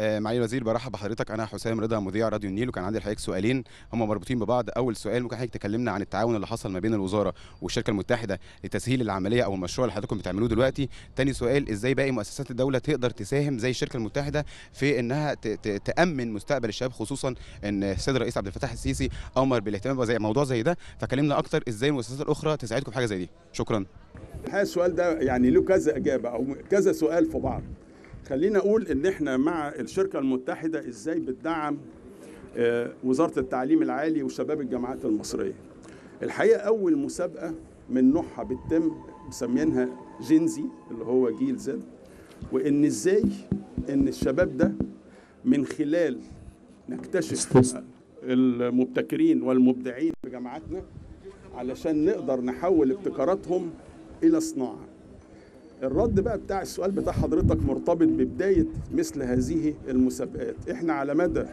آه، معالي الوزير برحب بحضرتك انا حسام رضا مذيع راديو النيل وكان عندي لحضرتك سؤالين هم مربوطين ببعض اول سؤال ممكن حضرتك تكلمنا عن التعاون اللي حصل ما بين الوزاره والشركه المتحده لتسهيل العمليه او المشروع اللي حضراتكم بتعملوه دلوقتي تاني سؤال ازاي باقي مؤسسات الدوله تقدر تساهم زي الشركه المتحده في انها ت- ت- تامن مستقبل الشباب خصوصا ان السيد الرئيس عبد الفتاح السيسي امر بالاهتمام بزي موضوع زي ده فكلمنا اكتر ازاي المؤسسات الاخرى تساعدكم في حاجه زي دي شكرا الحقيقه السؤال ده يعني له كذا اجابه او كذا سؤال في بعض خلينا اقول ان احنا مع الشركه المتحده ازاي بتدعم آه، وزاره التعليم العالي وشباب الجامعات المصريه الحقيقه اول مسابقه من نوعها بتتم مسمينها جينزي اللي هو جيل زد وان ازاي ان الشباب ده من خلال نكتشف المبتكرين والمبدعين في جامعاتنا علشان نقدر نحول ابتكاراتهم الى صناعه الرد بقى بتاع السؤال بتاع حضرتك مرتبط ببدايه مثل هذه المسابقات احنا على مدى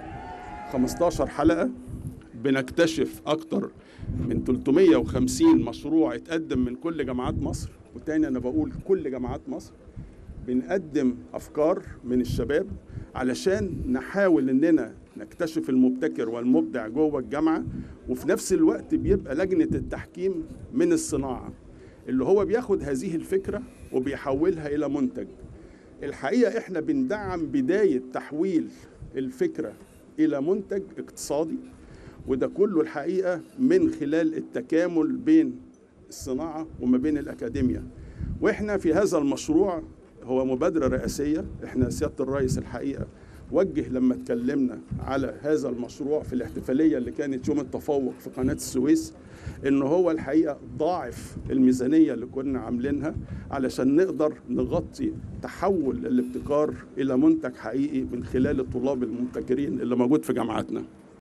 15 حلقه بنكتشف اكتر من 350 مشروع اتقدم من كل جامعات مصر وتاني انا بقول كل جامعات مصر بنقدم افكار من الشباب علشان نحاول اننا نكتشف المبتكر والمبدع جوه الجامعه وفي نفس الوقت بيبقى لجنه التحكيم من الصناعه اللي هو بياخد هذه الفكره وبيحولها الى منتج الحقيقه احنا بندعم بدايه تحويل الفكره الى منتج اقتصادي وده كله الحقيقه من خلال التكامل بين الصناعه وما بين الاكاديميا واحنا في هذا المشروع هو مبادره رئاسيه احنا سياده الرئيس الحقيقه وجه لما اتكلمنا على هذا المشروع في الاحتفاليه اللي كانت يوم التفوق في قناه السويس ان هو الحقيقه ضاعف الميزانيه اللي كنا عاملينها علشان نقدر نغطي تحول الابتكار الى منتج حقيقي من خلال الطلاب المبتكرين اللي موجود في جامعاتنا